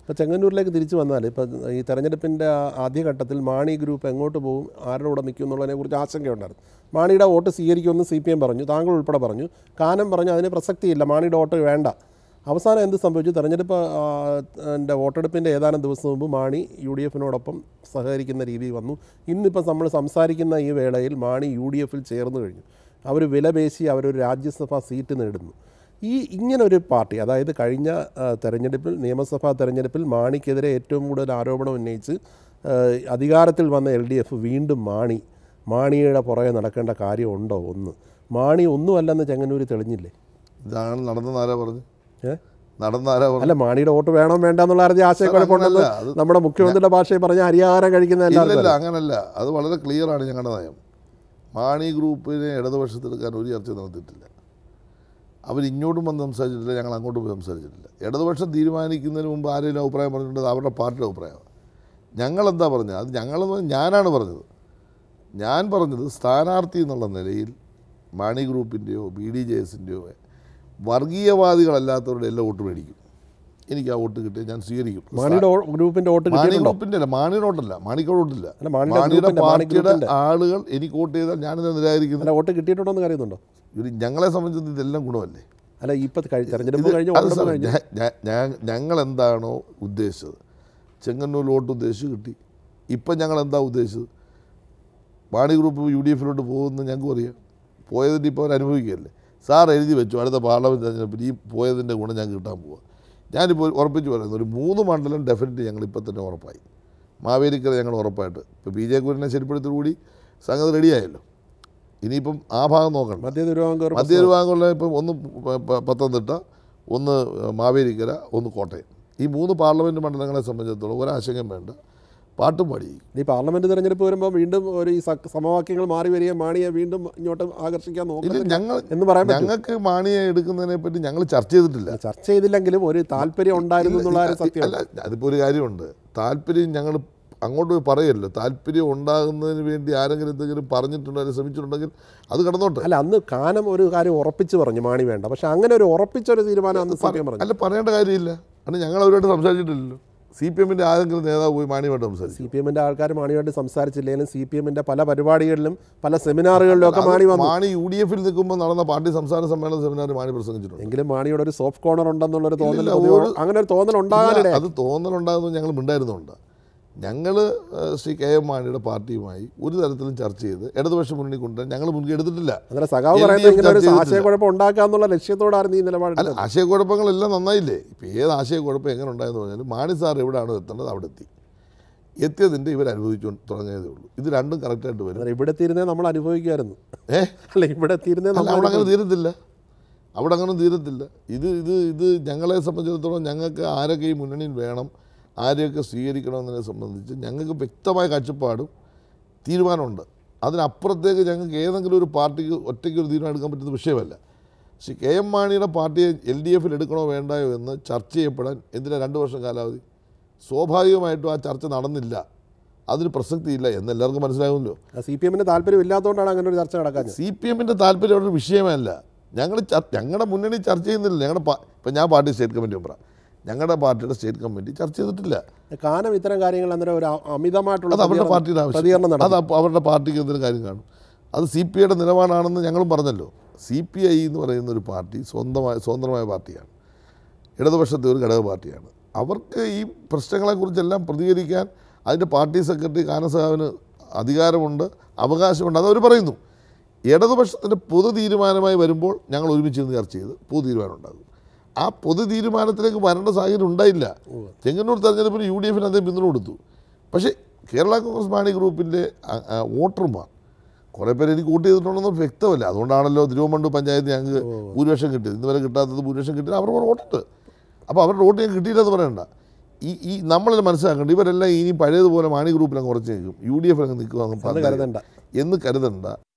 ഇപ്പോൾ ചെങ്ങന്നൂരിലേക്ക് തിരിച്ചു വന്നാൽ ഇപ്പോൾ ഈ തെരഞ്ഞെടുപ്പിൻ്റെ ആദ്യഘട്ടത്തിൽ മാണി ഗ്രൂപ്പ് എങ്ങോട്ട് പോകും ആരുടെ കൂടെ നിൽക്കും എന്നുള്ളതിനെക്കുറിച്ച് ആശങ്കയുണ്ടായിരുന്നു മാണിയുടെ വോട്ട് സ്വീകരിക്കുമെന്ന് സി പി എം പറഞ്ഞു താങ്കൾ ഉൾപ്പെടെ പറഞ്ഞു കാനം പറഞ്ഞു അതിന് പ്രസക്തിയില്ല മാണിയുടെ വോട്ട് വേണ്ട അവസാനം എന്ത് സംഭവിച്ചു തെരഞ്ഞെടുപ്പ് ആ, ൻ്റെ വോട്ടെടുപ്പിൻ്റെ ഏതാനും ദിവസം മുമ്പ് മാണി യു ഡി എഫിനോടൊപ്പം സഹകരിക്കുന്ന രീതി വന്നു ഇന്നിപ്പോൾ നമ്മൾ സംസാരിക്കുന്ന ഈ വേളയിൽ മാണി യു ഡി എഫിൽ ചേർന്ന് കഴിഞ്ഞു അവർ വിലപേശി അവരൊരു രാജ്യസഭാ സീറ്റ് നേടുന്നു ഈ ഇങ്ങനൊരു പാർട്ടി അതായത് കഴിഞ്ഞ ആ, തെരഞ്ഞെടുപ്പിൽ നിയമസഭാ തെരഞ്ഞെടുപ്പിൽ മാണിക്കെതിരെ ഏറ്റവും കൂടുതൽ ആരോപണം ഉന്നയിച്ച് ആ, അധികാരത്തിൽ വന്ന എൽ ഡി എഫ് വീണ്ടും മാണി മാണിയുടെ പുറകെ നടക്കേണ്ട കാര്യമുണ്ടോ ഒന്ന് മാണി ഒന്നുമല്ലെന്ന് ചെങ്ങന്നൂർ തെളിഞ്ഞില്ലേ ഇതാണ് നടന്നെന്ന് ആരാ പറഞ്ഞു ഏ നടന്ന ആരാ പറഞ്ഞു അല്ല മാണിയുടെ വോട്ട് വേണോ വേണ്ട എന്നുള്ള കാര്യത്തിൽ ആശയക്കുഴപ്പമുണ്ടെന്ന് അങ്ങനല്ല. അത് നമ്മുടെ മുഖ്യമന്ത്രിയുടെ ഭാഷയിൽ പറഞ്ഞ ഹരിയാഹാരം കഴിക്കുന്ന എല്ലാവരും ഇല്ലല്ല അങ്ങനല്ല അത് വളരെ ക്ലിയർ ആണ് ഞങ്ങളുടെ നയം മാണി ഗ്രൂപ്പിനെ ഇടതുപക്ഷത്തെടുക്കാൻ ഒരു ചർച്ച നടത്തിയിട്ടില്ല അവർ ഇങ്ങോട്ടും വന്ന് സംസാരിച്ചിട്ടില്ല ഞങ്ങൾ അങ്ങോട്ടും പോയി സംസാരിച്ചിട്ടില്ല ഇടതുപക്ഷം തീരുമാനിക്കുന്നതിന് മുമ്പ് ആരെങ്കിലും അഭിപ്രായം പറഞ്ഞിട്ടുണ്ട് അവരുടെ പാർട്ടിയുടെ അഭിപ്രായമാണ് ഞങ്ങളെന്താ പറഞ്ഞത് അത് ഞങ്ങളെന്ന് പറഞ്ഞാൽ ഞാനാണ് പറഞ്ഞത് ഞാൻ പറഞ്ഞത് സ്ഥാനാർത്ഥി എന്നുള്ള നിലയിൽ മാണി ഗ്രൂപ്പിൻ്റെയോ ബി ഡി ജെ എസിൻ്റെയോ വർഗീയവാദികളല്ലാത്തവരുടെ എല്ലാം വോട്ട് മേടിക്കും എനിക്ക് ആ വോട്ട് കിട്ടിയാൽ ഞാൻ സ്വീകരിക്കും മാണിയുടെ വോ- ഗ്രൂപ്പിന്റെ വോട്ട് മാണി കിട്ടിയിട്ടുണ്ടോ ഗ്രൂപ്പിന്റെ അല്ല മാണിയുടെ വോട്ടല്ല മാണിക്ക് വോട്ടില്ല അല്ല, മാണിയുടെ മാണിയുടെ ഗ്രൂപ്പിന്റെ, മാണി പാർട്ടിയുടെ ഗ്രൂപ്പിന്റെ. ആളുകൾ എനിക്ക് വോട്ട് ചെയ്താൽ ഞാനിത് നിരാകരിക്കുന്നത് അല്ല വോട്ട് കിട്ടിയിട്ടുണ്ടോ എന്ന് അറിയുന്നുണ്ടോ ഇവര് ഞങ്ങളെ സംബന്ധിച്ച് ഇതെല്ലാം ഗുണമല്ലേ അല്ല ഇപ്പൊ കഴി- തെരഞ്ഞെടുപ്പ് ഇത് കഴിഞ്ഞ് അത് വോട്ടെടുപ്പ് സാർ, കഴിഞ്ഞു ഞ- ഞ- ഞ- ഞങ്ങൾ എന്താണോ ഉദ്ദേശിച്ചത് ചെങ്ങന്നൂർ വോട്ട് ഉദ്ദേശിച്ച് കിട്ടി ഇപ്പം ഞങ്ങൾ എന്താ ഉദ്ദേശിച്ചത് മാണി ഗ്രൂപ്പ് യു ഡി എഫിലോട്ട് പോകുമെന്ന് ഞങ്ങൾക്ക് അറിയാം പോയതിൻ്റെ ഇപ്പോൾ അവർ അനുഭവിക്കുകയല്ലേ സാർ എഴുതി വെച്ചു അടുത്ത പാർലമെൻറ്റ് തെരഞ്ഞെടുപ്പിൽ ഈ പോയതിൻ്റെ ഗുണം ഞങ്ങൾക്ക് കിട്ടാൻ പോവുക ഞാനിപ്പോൾ ഉറപ്പിച്ച് പറയുന്നു ഒരു മൂന്ന് മണ്ഡലം ഡെഫിനറ്റ് ഞങ്ങൾ ഇപ്പം തന്നെ ഉറപ്പായി മാവേലിക്കര ഞങ്ങൾ ഉറപ്പായിട്ട് ഇപ്പോൾ ബി ജെ കുര്യനെ ശരിപ്പെടുത്തോടുകൂടി സംഗതി റെഡിയായല്ലോ ഇനിയിപ്പം ആ ഭാഗം നോക്കണം മധ്യ തിരുവിതാംകൂർ മധ്യ തിരുവിതാംകൂറിലെ ഇപ്പം ഒന്ന് പ- പ- പത്തനംതിട്ട ഒന്ന് മാവേലിക്കര ഒന്ന് കോട്ടയം ഈ മൂന്ന് പാർലമെൻറ്റ് മണ്ഡലങ്ങളെ സംബന്ധിച്ചിടത്തോളം ഒരാശങ്കം വേണ്ട പാട്ടും പാടി ഈ പാർലമെന്റ് തെരഞ്ഞെടുപ്പ് വരുമ്പോൾ വീണ്ടും ഒരു ഈ സ- സമവാക്യങ്ങൾ മാറി വരികയും മാണിയെ വീണ്ടും ഇങ്ങോട്ട് ആകർഷിക്കാൻ ഇല്ല നോക്കും ഞങ്ങൾ എന്ന് പറയാൻ പറ്റും ഞങ്ങൾക്ക് മാണിയെ എടുക്കുന്നതിനെ പറ്റി ഞങ്ങൾ ചർച്ച ചെയ്തിട്ടില്ല ചർച്ച ചെയ്തില്ലെങ്കിലും ഒരു താല്പര്യം ഉണ്ടായിരുന്നു എന്നുള്ള ഒരു സത്യം അല്ല അതിപ്പോൾ ഒരു കാര്യമുണ്ട് താല്പര്യം ഞങ്ങൾ അങ്ങോട്ട് പോയി പറയല്ലോ താല്പര്യം ഉണ്ടാകുന്നതിന് വേണ്ടി ആരെങ്കിലും എന്തെങ്കിലും പറഞ്ഞിട്ടുണ്ടോ അല്ലെങ്കിൽ ശ്രമിച്ചിട്ടുണ്ടെങ്കിൽ അത് കടന്നോട്ടെ അല്ല അന്ന് കാനം ഒരു കാര്യം ഉറപ്പിച്ച് പറഞ്ഞു മാണി വേണ്ട പക്ഷെ അങ്ങനെ ഒരു ഉറപ്പിച്ച ഒരു തീരുമാനം അന്ന് സത്യം പറഞ്ഞു അല്ല പറയേണ്ട കാര്യമില്ല കാരണം ഞങ്ങൾ അവരുമായിട്ട് സംസാരിച്ചിട്ടില്ലല്ലോ സി പി എമ്മിൻ്റെ ആരെങ്കിലും നേതാവ് പോയി മാണിയുമായിട്ട് സംസാരിച്ചു സി പി എമ്മിന്റെ ആൾക്കാർ മാണിയുമായിട്ട് സംസാരിച്ചില്ലെങ്കിലും സി പി എമ്മിന്റെ പല പരിപാടികളിലും പല സെമിനാറുകളിലും ഒക്കെ മാണി വന്നു മാണി യു ഡി എഫിൽ നിൽക്കുമ്പോൾ നടന്ന പാർട്ടി സംസ്ഥാന സമ്മേളന സെമിനാറിൽ മാണി പ്രസംഗിച്ചിട്ടുണ്ട് എങ്കിലും മാണിയുടെ ഒരു സോഫ്റ്റ് കോർണർ ഉണ്ടെന്നുള്ളൊരു തോന്നൽ ഇല്ലില്ല, പൊതുവെ ഒരു- അങ്ങനെ ഒരു തോന്നൽ ഉണ്ടാകാനിടെ അത് തോന്നലുണ്ടാകുന്നത് ഞങ്ങൾ മിണ്ടായിരുന്നുണ്ട് ഞങ്ങൾ ശ്രീ കെ എം മാണിയുടെ പാർട്ടിയുമായി ഒരു തരത്തിലും ചർച്ച ചെയ്ത് ഇടതുപക്ഷ മുന്നണി കൊണ്ടുവരാൻ ഞങ്ങൾ മുൻകൈ എടുത്തിട്ടില്ല അന്നേരം സഖാവ് LDF പറയുന്നത് ഇങ്ങനെ ഒരു ചർച്ച ചെയ്തിട്ടില്ല. ആശയക്കുഴപ്പം ഉണ്ടാക്കുക എന്നുള്ള ലക്ഷ്യത്തോടായിരുന്നു ഈ നിലപാട് അല്ല ആശയക്കുഴപ്പങ്ങളെല്ലാം നന്നായില്ലേ ഇപ്പം ഏത് ആശയക്കുഴപ്പം എങ്ങനെ ഉണ്ടായെന്ന് പറഞ്ഞാൽ മാണി സാർ എവിടെയാണോ എത്തേണ്ടത് അവിടെ എത്തി എത്തിയതിൻ്റെ ഇവർ അനുഭവിച്ചു തുടങ്ങിയതേ ഉള്ളൂ ഇത് രണ്ടും കറക്റ്റായിട്ട് വരും അന്നേരം ഇവിടെ എത്തിയിരുന്നേ നമ്മൾ അനുഭവിക്കുമായിരുന്നു ഏ അല്ല ഇവിടെ എത്തിയിരുന്നേ അല്ല നമ്മൾ അവിടെ അങ്ങനെ തീരത്തില്ല അവിടെ അങ്ങനെ തീരത്തില്ല ഇത് ഇത് ഇത് ഞങ്ങളെ സംബന്ധിച്ചിടത്തോളം ഞങ്ങൾക്ക് ആരൊക്കെ ഈ മുന്നണിയിൽ വേണം ആരെയൊക്കെ സ്വീകരിക്കണമെന്നതിനെ സംബന്ധിച്ച് ഞങ്ങൾക്ക് വ്യക്തമായ കാഴ്ചപ്പാടും തീരുമാനമുണ്ട് അതിനപ്പുറത്തേക്ക് ഞങ്ങൾക്ക് ഏതെങ്കിലും ഒരു പാർട്ടിക്ക് ഒറ്റയ്ക്ക് ഒരു തീരുമാനം എടുക്കാൻ പറ്റുന്ന വിഷയമല്ല പക്ഷേ കെ എം മാണിയുടെ പാർട്ടിയെ എൽ ഡി എഫിൽ എടുക്കണോ വേണ്ടായോ എന്ന് ചർച്ച ചെയ്യപ്പെടാൻ എന്തിനാ രണ്ട് വർഷം കാലാവധി സ്വാഭാവികമായിട്ടും ആ ചർച്ച നടന്നില്ല അതിന് പ്രസക്തിയില്ല എന്ന് എല്ലാവർക്കും മനസ്സിലാകുമല്ലോ സി പി എമ്മിന് താല്പര്യം ഇല്ലാത്തതുകൊണ്ടാണ് അങ്ങനെ ഒരു ചർച്ച നടക്കാൻ സി പി എമ്മിൻ്റെ താല്പര്യം അവിടെ ഒരു വിഷയമല്ല ഞങ്ങൾ ഞങ്ങളുടെ മുന്നണി ചർച്ച ചെയ്യുന്നില്ല ഞങ്ങളുടെ പാ- ഇപ്പം ഞാൻ പാർട്ടി സ്റ്റേറ്റ് കമ്മിറ്റി മെമ്പറാണ് ഞങ്ങളുടെ പാർട്ടിയുടെ സ്റ്റേറ്റ് കമ്മിറ്റി ചർച്ച ചെയ്തിട്ടില്ല കാനം ഇത്തരം കാര്യങ്ങൾ അന്നേരം ഒരു അ- അമിതമായിട്ടുള്ള അത് അവരുടെ പ്രതികരണം- പാർട്ടിയുടെ ആവശ്യം പ്രതികരണം അത് നടത്തി അപ്പ- അവരുടെ പാർട്ടിക്ക് എന്തെങ്കിലും കാര്യം കാണും അത് സി പി ഐയുടെ നിലപാടാണെന്ന് ഞങ്ങളും പറഞ്ഞല്ലോ സി പി ഐ എന്ന് പറയുന്ന ഒരു പാർട്ടി സ്വന്തമായ സ്വതന്ത്രമായ പാർട്ടിയാണ് ഇടതുപക്ഷത്തെ ഒരു ഘടക പാർട്ടിയാണ് അവർക്ക് ഈ പ്രശ്നങ്ങളെക്കുറിച്ചെല്ലാം പ്രതികരിക്കാൻ അതിൻ്റെ പാർട്ടി സെക്രട്ടറി കാനസഹാവിന് അധികാരമുണ്ട് അവകാശമുണ്ട് അതവർ പറയുന്നു ഇടതുപക്ഷത്തിൻ്റെ പൊതു തീരുമാനമായി വരുമ്പോൾ ഞങ്ങൾ ഒരുമിച്ച് നിന്ന് ചർച്ച ചെയ്ത് പൊതു തീരുമാനം ഉണ്ടാകും ആ പൊതു തീരുമാനത്തിലേക്ക് വരേണ്ട സാഹചര്യം ഉണ്ടായില്ല ചെങ്ങന്നൂർ തെരഞ്ഞെടുപ്പിന് യു ഡി എഫിന് അദ്ദേഹം പിന്തുണ കൊടുത്തു പക്ഷേ കേരള കോൺഗ്രസ് മാണി ഗ്രൂപ്പിൻ്റെ അ- അ, വോട്ടർമാർ കുറേ പേര് എനിക്ക് വോട്ട് ചെയ്തിട്ടുണ്ടെന്ന് വ്യക്തമല്ല അതുകൊണ്ടാണല്ലോ തിരുവമണ്ടു പഞ്ചായത്ത് ഞങ്ങൾക്ക് ഭൂരിപക്ഷം കിട്ടിയത് ഇന്നുവരെ കിട്ടാത്തത് ഭൂരിപക്ഷം കിട്ടിയത് അവർ വോട്ടുണ്ട് അപ്പോൾ അവരുടെ വോട്ട് ഞങ്ങൾക്ക് കിട്ടിയില്ലെന്ന് പറയണ്ട ഈ ഈ നമ്മളത് മനസ്സിലാക്കേണ്ട ഇവരെല്ലാം ഇനി പഴയതുപോലെ മാണി ഗ്രൂപ്പിൽ അങ്ങ് കുറച്ച് നിൽക്കും യു ഡി എഫ് അങ്ങ് നിൽക്കുക അങ്ങ് അത് കരുതണ്ട എന്ന് കരുതണ്ട